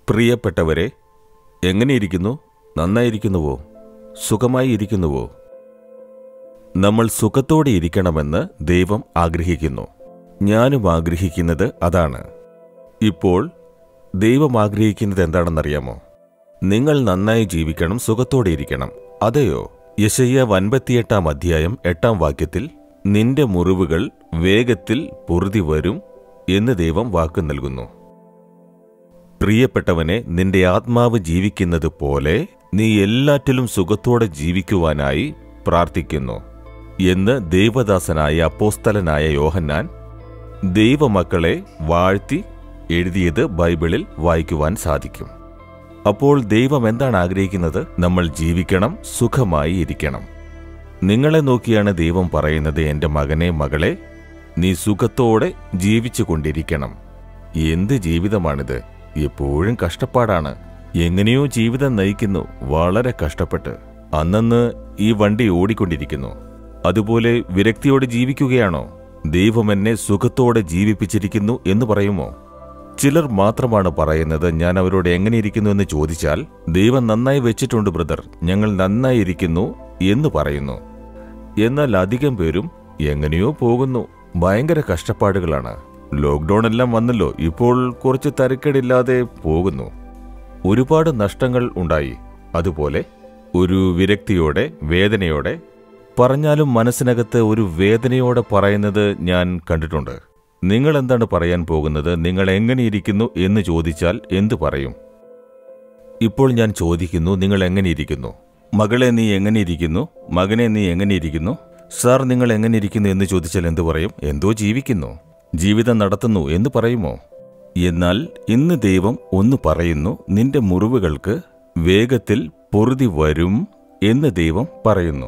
പ്രിയപ്പെട്ടവരെ എങ്ങനെയിരിക്കുന്നു നന്നായിരിക്കുന്നുവോ സുഖമായി ഇരിക്കുന്നുവോ നമ്മൾ സുഖത്തോടെ ഇരിക്കണമെന്ന് ദൈവം ആഗ്രഹിക്കുന്നു ഞാനും ആഗ്രഹിക്കുന്നത് അതാണ് ഇപ്പോൾ ദൈവം ആഗ്രഹിക്കുന്നത് എന്താണെന്നറിയാമോ നിങ്ങൾ നന്നായി ജീവിക്കണം സുഖത്തോടെ ഇരിക്കണം അതെയോ യശയ്യ അൻപത്തിയെട്ടാം അധ്യായം എട്ടാം വാക്യത്തിൽ നിന്റെ മുറിവുകൾ വേഗത്തിൽ പൊറുതി വരും എന്ന് ദൈവം വാക്ക് നൽകുന്നു പ്രിയപ്പെട്ടവനെ നിന്റെ ആത്മാവ് ജീവിക്കുന്നത് പോലെ നീ എല്ലാറ്റിലും സുഖത്തോടെ ജീവിക്കുവാനായി പ്രാർത്ഥിക്കുന്നു എന്ന് ദൈവദാസനായ അപ്പോസ്തലനായ യോഹന്നാൻ ദൈവമക്കളെ വാഴ്ത്തി എഴുതിയത് ബൈബിളിൽ വായിക്കുവാൻ സാധിക്കും അപ്പോൾ ദൈവം എന്താണ് ആഗ്രഹിക്കുന്നത് നമ്മൾ ജീവിക്കണം സുഖമായി ഇരിക്കണം നിങ്ങളെ നോക്കിയാണ് ദൈവം പറയുന്നത് എന്റെ മകനെ മകളെ നീ സുഖത്തോടെ ജീവിച്ചു കൊണ്ടിരിക്കണം എന്ത് ജീവിതമാണിത് എപ്പോഴും കഷ്ടപ്പാടാണ് എങ്ങനെയോ ജീവിതം നയിക്കുന്നു വളരെ കഷ്ടപ്പെട്ട് അന്നന്ന് ഈ വണ്ടി ഓടിക്കൊണ്ടിരിക്കുന്നു അതുപോലെ വിരക്തിയോടെ ജീവിക്കുകയാണോ ദൈവം എന്നെ സുഖത്തോടെ ജീവിപ്പിച്ചിരിക്കുന്നു എന്ന് പറയുമോ ചിലർ മാത്രമാണ് പറയുന്നത് ഞാൻ അവരോട് എങ്ങനെ ഇരിക്കുന്നു എന്ന് ചോദിച്ചാൽ ദൈവം നന്നായി വെച്ചിട്ടുണ്ട് ബ്രദർ ഞങ്ങൾ നന്നായി ഇരിക്കുന്നു എന്ന് പറയുന്നു എന്നാൽ അധികം പേരും എങ്ങനെയോ പോകുന്നു ഭയങ്കര കഷ്ടപ്പാടുകളാണ് ലോക്ക്ഡൌൺ എല്ലാം വന്നല്ലോ ഇപ്പോൾ കുറച്ച് തരക്കേടില്ലാതെ പോകുന്നു ഒരുപാട് നഷ്ടങ്ങൾ ഉണ്ടായി അതുപോലെ ഒരു വിരക്തിയോടെ വേദനയോടെ പറഞ്ഞാലും മനസ്സിനകത്ത് ഒരു വേദനയോടെ പറയുന്നത് ഞാൻ കണ്ടിട്ടുണ്ട് നിങ്ങൾ എന്താണ് പറയാൻ പോകുന്നത് നിങ്ങൾ എങ്ങനെയിരിക്കുന്നു എന്ന് ചോദിച്ചാൽ എന്തു പറയും ഇപ്പോൾ ഞാൻ ചോദിക്കുന്നു നിങ്ങൾ എങ്ങനെയിരിക്കുന്നു മകളെ നീ എങ്ങനെയിരിക്കുന്നു മകനെ നീ എങ്ങനെയിരിക്കുന്നു സാർ നിങ്ങൾ എങ്ങനെയിരിക്കുന്നു എന്ന് ചോദിച്ചാൽ എന്തു പറയും എന്തോ ജീവിക്കുന്നു ജീവിതം നടത്തുന്നു എന്ന് പറയുമോ എന്നാൽ ഇന്ന് ദൈവം ഒന്ന് പറയുന്നു നിന്റെ മുറിവുകൾക്ക് വേഗത്തിൽ പൊറുതി വരും എന്ന് ദൈവം പറയുന്നു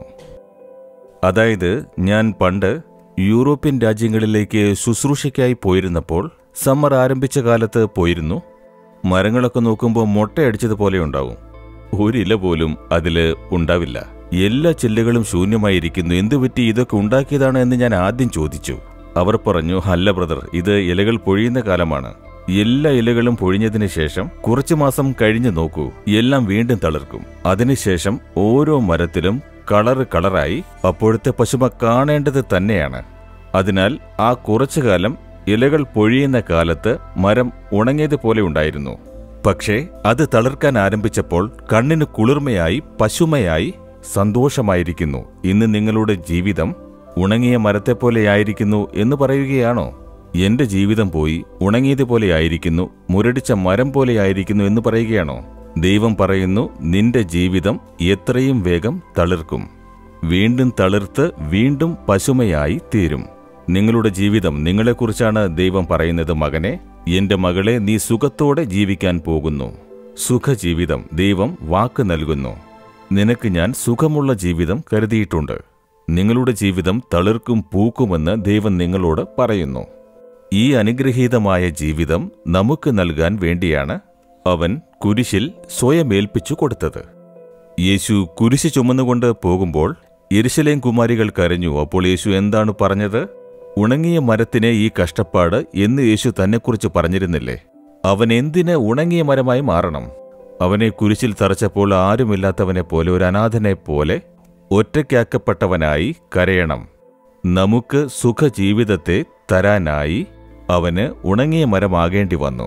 അതായത് ഞാൻ പണ്ട് യൂറോപ്യൻ രാജ്യങ്ങളിലേക്ക് ശുശ്രൂഷയ്ക്കായി പോയിരുന്നപ്പോൾ സമ്മർ ആരംഭിച്ച കാലത്ത് പോയിരുന്നു മരങ്ങളൊക്കെ നോക്കുമ്പോൾ മൊട്ടയടിച്ചതുപോലെ ഉണ്ടാവും ഒരില പോലും അതില് ഉണ്ടാവില്ല എല്ലാ ചില്ലകളും ശൂന്യമായിരിക്കുന്നു എന്തുപറ്റി ഇതൊക്കെ ഉണ്ടാക്കിയതാണ് എന്ന് ഞാൻ ആദ്യം ചോദിച്ചു അവർ പറഞ്ഞു അല്ല ബ്രദർ ഇത് ഇലകൾ പൊഴിയുന്ന കാലമാണ് എല്ലാ ഇലകളും പൊഴിഞ്ഞതിന് ശേഷം കുറച്ചു മാസം കഴിഞ്ഞു നോക്കൂ എല്ലാം വീണ്ടും തളിർക്കും അതിനുശേഷം ഓരോ മരത്തിലും കളറ് കളറായി അപ്പോഴത്തെ പശുമ കാണേണ്ടത് തന്നെയാണ് അതിനാൽ ആ കുറച്ചു കാലം ഇലകൾ പൊഴിയുന്ന കാലത്ത് മരം ഉണങ്ങിയതുപോലെ ഉണ്ടായിരുന്നു പക്ഷേ അത് തളിർക്കാൻ ആരംഭിച്ചപ്പോൾ കണ്ണിന് കുളിർമയായി പശുമയായി സന്തോഷമായിരിക്കുന്നു ഇന്ന് നിങ്ങളുടെ ജീവിതം ഉണങ്ങിയ മരത്തെപ്പോലെയായിരിക്കുന്നു എന്ന് പറയുകയാണോ എന്റെ ജീവിതം പോയി ഉണങ്ങിയതുപോലെയായിരിക്കുന്നു മുരടിച്ച മരം പോലെയായിരിക്കുന്നു എന്ന് പറയുകയാണോ ദൈവം പറയുന്നു നിന്റെ ജീവിതം എത്രയും വേഗം തളിർക്കും വീണ്ടും തളിർത്ത് വീണ്ടും പശുമയായി തീരും നിങ്ങളുടെ ജീവിതം നിങ്ങളെക്കുറിച്ചാണ് ദൈവം പറയുന്നത് മകനെ എന്റെ മകളെ നീ സുഖത്തോടെ ജീവിക്കാൻ പോകുന്നു സുഖജീവിതം ദൈവം വാക്ക് നൽകുന്നു നിനക്ക് ഞാൻ സുഖമുള്ള ജീവിതം കരുതിയിട്ടുണ്ട് നിങ്ങളുടെ ജീവിതം തളിർക്കും പൂക്കുമെന്ന് ദൈവം നിങ്ങളോട് പറയുന്നു ഈ അനുഗ്രഹീതമായ ജീവിതം നമുക്ക് നൽകാൻ വേണ്ടിയാണ് അവൻ കുരിശിൽ സ്വയം ഏൽപ്പിച്ചു കൊടുത്തത് യേശു കുരിശ് ചുമന്നുകൊണ്ട് പോകുമ്പോൾ യെരുശലേം കുമാരികൾ കരഞ്ഞു അപ്പോൾ യേശു എന്താണ് പറഞ്ഞത് ഉണങ്ങിയ മരത്തിനെ ഈ കഷ്ടപ്പാട് എന്ന് യേശു തന്നെക്കുറിച്ച് പറഞ്ഞിരുന്നില്ലേ അവൻ എന്തിന് ഉണങ്ങിയ മരമായി മാറണം അവനെ കുരിശിൽ തറച്ചപ്പോൾ ആരുമില്ലാത്തവനെ പോലെ ഒരു അനാഥനെ പോലെ ഒറ്റയ്ക്കാക്കപ്പെട്ടവനായി കരയണം നമുക്ക് സുഖജീവിതത്തെ തരാനായി അവന് ഉണങ്ങിയ മരമാകേണ്ടി വന്നു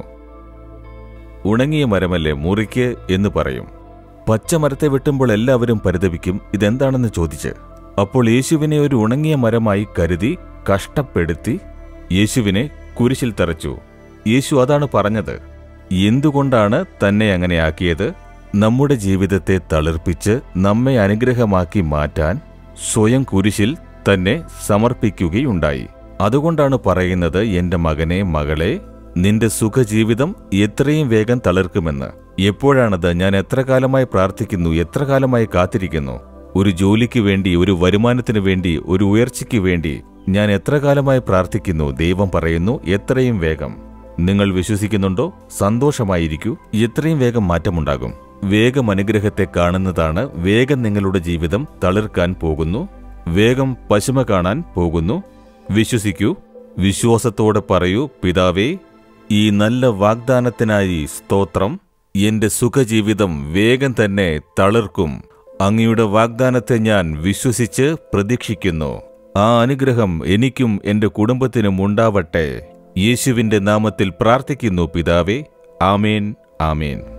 ഉണങ്ങിയ മരമല്ലേ മുറിക്ക് എന്ന് പറയും പച്ചമരത്തെ വെട്ടുമ്പോൾ എല്ലാവരും പരിതപിക്കും ഇതെന്താണെന്ന് ചോദിച്ച് അപ്പോൾ യേശുവിനെ ഒരു ഉണങ്ങിയ മരമായി കരുതി കഷ്ടപ്പെടുത്തി യേശുവിനെ കുരിശിൽ തറച്ചു യേശു അതാണ് പറഞ്ഞത് എന്തുകൊണ്ടാണ് തന്നെ അങ്ങനെയാക്കിയത് നമ്മുടെ ജീവിതത്തെ തളിർപ്പിച്ച് നമ്മെ അനുഗ്രഹമാക്കി മാറ്റാൻ സ്വയം കുരിശിൽ തന്നെ സമർപ്പിക്കുകയുണ്ടായി അതുകൊണ്ടാണ് പറയുന്നത് എന്റെ മകനെ മകളെ നിന്റെ സുഖജീവിതം എത്രയും വേഗം തളിർക്കുമെന്ന് എപ്പോഴാണത് ഞാൻ എത്ര കാലമായി പ്രാർത്ഥിക്കുന്നു എത്ര കാലമായി കാത്തിരിക്കുന്നു ഒരു ജോലിക്ക് വേണ്ടി ഒരു വരുമാനത്തിനു വേണ്ടി ഒരു ഉയർച്ചയ്ക്ക് വേണ്ടി ഞാൻ എത്ര കാലമായി പ്രാർത്ഥിക്കുന്നു ദൈവം പറയുന്നു എത്രയും വേഗം നിങ്ങൾ വിശ്വസിക്കുന്നുണ്ടോ സന്തോഷമായിരിക്കൂ എത്രയും വേഗം മാറ്റമുണ്ടാകും വേഗം അനുഗ്രഹത്തെ കാണുന്നതാണ് വേഗം നിങ്ങളുടെ ജീവിതം തളിർക്കാൻ പോകുന്നു വേഗം പശുമ കാണാൻ പോകുന്നു വിശ്വസിക്കൂ വിശ്വാസത്തോടെ പറയൂ പിതാവേ ഈ നല്ല വാഗ്ദാനത്തിനായി സ്തോത്രം എന്റെ സുഖജീവിതം വേഗം തന്നെ തളിർക്കും അങ്ങയുടെ വാഗ്ദാനത്തെ ഞാൻ വിശ്വസിച്ച് പ്രതീക്ഷിക്കുന്നു ആ അനുഗ്രഹം എനിക്കും എന്റെ കുടുംബത്തിനും ഉണ്ടാവട്ടെ യേശുവിന്റെ നാമത്തിൽ പ്രാർത്ഥിക്കുന്നു പിതാവേ ആമേൻ ആമേൻ